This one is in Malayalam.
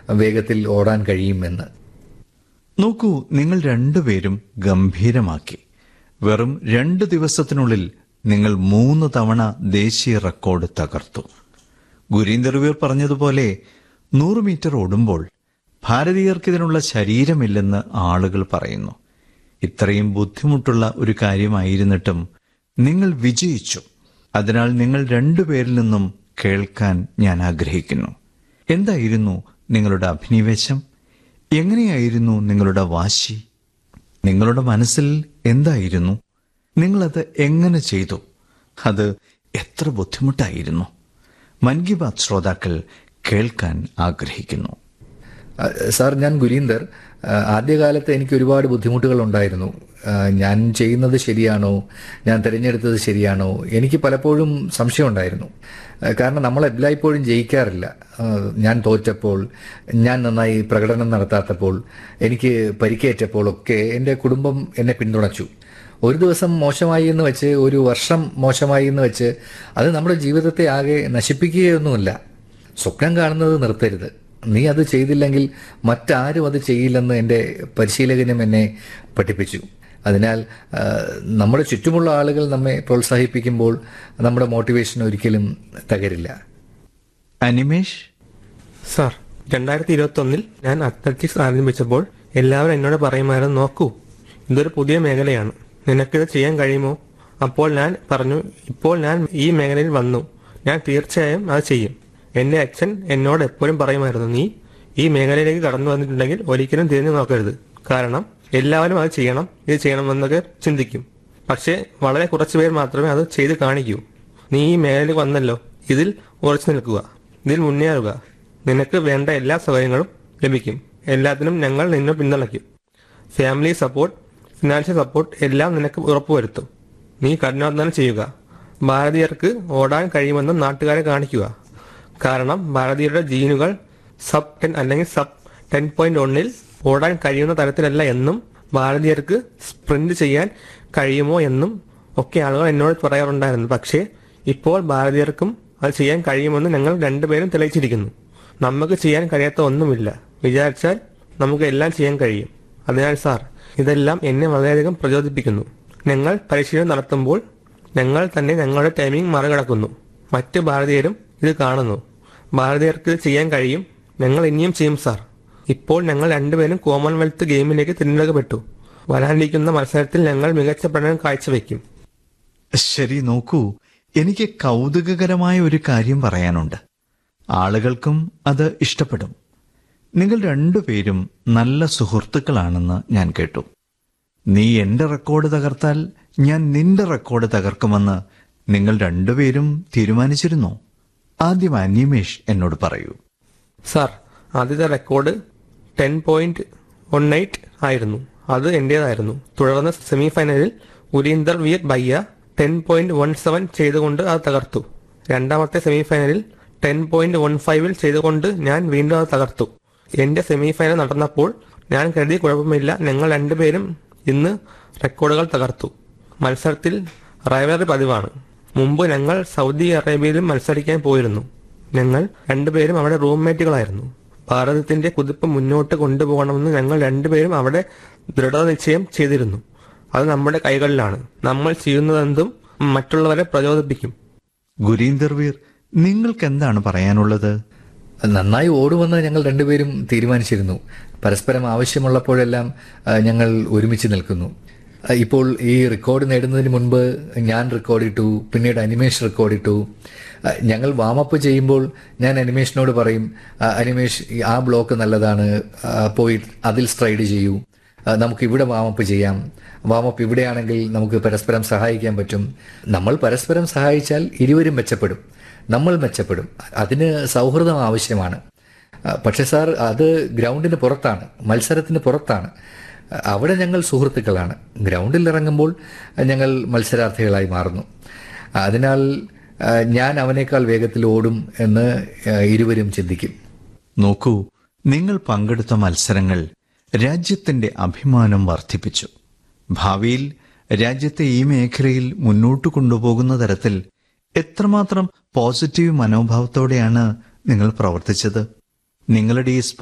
വേഗത്തിൽ ഓടാൻ കഴിയുമെന്ന് നോക്കൂ നിങ്ങൾ രണ്ടുപേരും ഗംഭീരമാക്കി വെറും രണ്ട് ദിവസത്തിനുള്ളിൽ നിങ്ങൾ മൂന്ന് തവണ ദേശീയ റെക്കോർഡ് തകർത്തു ഗുരീന്ദർ വീർ പറഞ്ഞതുപോലെ നൂറ് മീറ്റർ ഓടുമ്പോൾ ഭാരതീയർക്ക് ഇതിനുള്ള ശരീരമില്ലെന്ന് ആളുകൾ പറയുന്നു ഇത്രയും ബുദ്ധിമുട്ടുള്ള ഒരു കാര്യമായിരുന്നിട്ടും നിങ്ങൾ വിജയിച്ചു അതിനാൽ നിങ്ങൾ രണ്ടുപേരിൽ നിന്നും കേൾക്കാൻ ഞാൻ ആഗ്രഹിക്കുന്നു എന്തായിരുന്നു നിങ്ങളുടെ അഭിനിവേശം എങ്ങനെയായിരുന്നു നിങ്ങളുടെ വാശി നിങ്ങളുടെ മനസ്സിൽ എന്തായിരുന്നു നിങ്ങളത് എങ്ങനെ ചെയ്തു അത് എത്ര ബുദ്ധിമുട്ടായിരുന്നു മൻ കി ബാത് ശ്രോതാക്കൾ കേൾക്കാൻ ആഗ്രഹിക്കുന്നു ആ, സാർ ഞാൻ ഗുരീന്ദർ ആ, ആദ്യകാലത്ത് എനിക്ക് ഒരുപാട് ബുദ്ധിമുട്ടുകൾ ഉണ്ടായിരുന്നു ആ, ഞാൻ ചെയ്യുന്നത് ശരിയാണോ ഞാൻ തിരഞ്ഞെടുത്തത് ശരിയാണോ എനിക്ക് പലപ്പോഴും സംശയമുണ്ടായിരുന്നു ആ, കാരണം നമ്മൾ എല്ലായ്പ്പോഴും ജയിക്കാറില്ല ആ, ഞാൻ തോറ്റപ്പോൾ ഞാൻ നന്നായി പ്രകടനം നടത്താത്തപ്പോൾ എനിക്ക് പരിക്കേറ്റപ്പോൾ ഒക്കെ എൻ്റെ കുടുംബം എന്നെ പിന്തുണച്ചു ഒരു ദിവസം മോശമായി എന്ന് വെച്ച് ഒരു വർഷം മോശമായി എന്ന് വെച്ച് അത് നമ്മുടെ ജീവിതത്തെ ആകെ നശിപ്പിക്കുകയൊന്നുമില്ല സ്വപ്നം കാണുന്നത് നിർത്തരുത് നീ അത് ചെയ്തില്ലെങ്കിൽ മറ്റാരും അത് ചെയ്യില്ലെന്ന് എൻ്റെ പരിശീലകനും എന്നെ പഠിപ്പിച്ചു അതിനാൽ ആ, നമ്മുടെ ചുറ്റുമുള്ള ആളുകൾ നമ്മെ പ്രോത്സാഹിപ്പിക്കുമ്പോൾ നമ്മുടെ മോട്ടിവേഷൻ ഒരിക്കലും തകരില്ല അനിമേഷ് സാർ രണ്ടായിരത്തി ഇരുപത്തി ഒന്നിൽ ഞാൻ അത്ലറ്റിക്സ് ആരംഭിച്ചപ്പോൾ എല്ലാവരും എന്നോട് പറയുമായിരുന്നു നോക്കൂ ഇതൊരു പുതിയ മേഖലയാണ് നിനക്കിത് ചെയ്യാൻ കഴിയുമോ അപ്പോൾ ഞാൻ പറഞ്ഞു ഇപ്പോൾ ഞാൻ ഈ മേഖലയിൽ വന്നു ഞാൻ തീർച്ചയായും അത് ചെയ്യും എന്റെ അച്ഛൻ എന്നോട് എപ്പോഴും പറയുമായിരുന്നു നീ ഈ മേഖലയിലേക്ക് കടന്നു വന്നിട്ടുണ്ടെങ്കിൽ ഒരിക്കലും തിരിഞ്ഞു നോക്കരുത് കാരണം എല്ലാവരും അത് ചെയ്യണം ഇത് ചെയ്യണമെന്നൊക്കെ ചിന്തിക്കും പക്ഷേ വളരെ കുറച്ച് പേർ മാത്രമേ അത് ചെയ്ത് കാണിക്കൂ നീ ഈ മേഖലയിൽ വന്നല്ലോ ഇതിൽ ഉറച്ചു നിൽക്കുക ഇതിൽ മുന്നേറുക നിനക്ക് വേണ്ട എല്ലാ സൗകര്യങ്ങളും ലഭിക്കും എല്ലാത്തിനും ഞങ്ങൾ നിന്നെ പിന്തുണയ്ക്കും ഫാമിലി സപ്പോർട്ട് ഫിനാൻഷ്യൽ സപ്പോർട്ട് എല്ലാം നിനക്ക് ഉറപ്പുവരുത്തും നീ കഠിനാധ്വാനം ചെയ്യുക ഭാരതീയർക്ക് ഓടാൻ കഴിയുമെന്ന് നാട്ടുകാരെ കാണിക്കുക കാരണം ഭാരതീയരുടെ ജീനുകൾ സബ് ടെൻ അല്ലെങ്കിൽ സബ് ടെൻ പോയിന്റ് ഒന്നിൽ ഓടാൻ കഴിയുന്ന തരത്തിലല്ല എന്നും ഭാരതീയർക്ക് സ്പ്രിന്റ് ചെയ്യാൻ കഴിയുമോ എന്നും ഒക്കെ ആളുകൾ എന്നോട് പറയാറുണ്ടായിരുന്നു പക്ഷേ ഇപ്പോൾ ഭാരതീയർക്കും അത് ചെയ്യാൻ കഴിയുമെന്ന് ഞങ്ങൾ രണ്ടുപേരും തെളിയിച്ചിരിക്കുന്നു നമുക്ക് ചെയ്യാൻ കഴിയാത്ത ഒന്നുമില്ല വിചാരിച്ചാൽ നമുക്ക് എല്ലാം ചെയ്യാൻ കഴിയും അതിനാൽ സാർ ഇതെല്ലാം എന്നെ വളരെയധികം പ്രചോദിപ്പിക്കുന്നു ഞങ്ങൾ പരിശീലനം നടത്തുമ്പോൾ ഞങ്ങൾ തന്നെ ഞങ്ങളുടെ ടൈമിംഗ് മറികടക്കുന്നു മറ്റ് ഭാരതീയരും ഇത് കാണുന്നു ഭാരതീയർക്ക് ഇത് ചെയ്യാൻ കഴിയും ഞങ്ങൾ ഇനിയും ചെയ്യും സാർ ഇപ്പോൾ ഞങ്ങൾ രണ്ടുപേരും കോമൺവെൽത്ത് ഗെയിമിലേക്ക് തിരഞ്ഞെടുക്കപ്പെട്ടു വരാനിരിക്കുന്ന മത്സരത്തിൽ ഞങ്ങൾ മികച്ച പഠനം കാഴ്ചവെക്കും ശരി നോക്കൂ എനിക്ക് കൗതുകകരമായ ഒരു കാര്യം പറയാനുണ്ട് ആളുകൾക്കും അത് ഇഷ്ടപ്പെടും നിങ്ങൾ രണ്ടുപേരും നല്ല സുഹൃത്തുക്കളാണെന്ന് ഞാൻ കേട്ടു നീ എന്റെ റെക്കോർഡ് തകർത്താൽ ഞാൻ നിന്റെ റെക്കോർഡ് തകർക്കുമെന്ന് നിങ്ങൾ രണ്ടുപേരും തീരുമാനിച്ചിരുന്നോ ആദ്യം അനിമേഷ് എന്നോട് പറയൂ സാർ ആദ്യത്തെ record ten point one eight ആയിരുന്നു അത് എന്റേതായിരുന്നു തുടർന്ന് സെമി ഫൈനലിൽ ഉരീന്ദർ വീർ ബയ്യ ടെൻ പോയിന്റ് വൺ സെവൻ ചെയ്തുകൊണ്ട് അത് തകർത്തു രണ്ടാമത്തെ സെമി ഫൈനലിൽ ടെൻ പോയിന്റ് വൺ ഫൈവിൽ ചെയ്തുകൊണ്ട് ഞാൻ വീണ്ടും അത് തകർത്തു എന്റെ സെമി ഫൈനൽ നടന്നപ്പോൾ ഞാൻ കരുതി കുഴപ്പമില്ല ഞങ്ങൾ രണ്ടുപേരും ഇന്ന് റെക്കോർഡുകൾ തകർത്തു മത്സരത്തിൽ റൈവലറി പതിവാണ് മുമ്പ് ഞങ്ങൾ സൗദി അറേബ്യയിലും മത്സരിക്കാൻ പോയിരുന്നു ഞങ്ങൾ രണ്ടുപേരും അവിടെ റൂംമേറ്റുകളായിരുന്നു ഭാരതത്തിന്റെ കുതിപ്പ് മുന്നോട്ട് കൊണ്ടുപോകണമെന്ന് ഞങ്ങൾ രണ്ടുപേരും അവിടെ ദൃഢനിശ്ചയം ചെയ്തിരുന്നു അത് നമ്മുടെ കൈകളിലാണ് നമ്മൾ ചെയ്യുന്നതെന്തും മറ്റുള്ളവരെ പ്രചോദിപ്പിക്കും ഗുരീന്ദർ വീർ നിങ്ങൾക്ക് എന്താണ് പറയാനുള്ളത് നന്നായി ഓടുമെന്ന് ഞങ്ങൾ രണ്ടുപേരും തീരുമാനിച്ചിരുന്നു പരസ്പരം ആവശ്യമുള്ളപ്പോഴെല്ലാം ആ, ഞങ്ങൾ ഒരുമിച്ച് നിൽക്കുന്നു ആ, ഇപ്പോൾ ഈ റെക്കോർഡ് നേടുന്നതിന് മുൻപ് ഞാൻ റെക്കോർഡിട്ടു പിന്നീട് അനിമേഷ് റെക്കോർഡിട്ടു ആ, ഞങ്ങൾ വാമപ്പ് ചെയ്യുമ്പോൾ ഞാൻ അനിമേഷിനോട് പറയും "ആ, അനിമേഷ് ഈ ആ ബ്ലോക്ക് നല്ലതാണ് ആ, പോയി അതിൽ സ്ട്രൈഡ് ചെയ്യൂ ആ, നമുക്ക് ഇവിടെ വാമപ്പ് ചെയ്യാം വാമപ്പ് ഇവിടെയാണെങ്കിൽ നമുക്ക് പരസ്പരം സഹായിക്കാൻ പറ്റും നമ്മൾ പരസ്പരം സഹായിച്ചാൽ ഇരുവരും മെച്ചപ്പെടും നമ്മൾ മെച്ചപ്പെടും അതിന് സൗഹൃദം ആവശ്യമാണ് ആ, പക്ഷേ സാർ അത് ഗ്രൗണ്ടിന് പുറത്താണ് മത്സരത്തിന് പുറത്താണ് ആ, അവിടെ ഞങ്ങൾ സുഹൃത്തുക്കളാണ് ഗ്രൗണ്ടിൽ ഇറങ്ങുമ്പോൾ ഞങ്ങൾ മത്സരാർത്ഥികളായി മാറുന്നു അതിനാൽ ആ, ഞാൻ അവനേക്കാൾ വേഗത്തിൽ ഓടും എന്ന് ആ, ഇരുവരും ചിന്തിക്കും നോക്കൂ നിങ്ങൾ പങ്കെടുത്ത മത്സരങ്ങൾ രാജ്യത്തിന്റെ അഭിമാനം വർദ്ധിപ്പിച്ചു ഭാവിയിൽ രാജ്യത്തെ ഈ മേഖലയിൽ മുന്നോട്ട് കൊണ്ടുപോകുന്ന തരത്തിൽ എത്രമാത്രം പോസിറ്റീവ് മനോഭാവത്തോടെയാണ് നിങ്ങൾ പ്രവർത്തിച്ചത് നിങ്ങളുടെ ഈ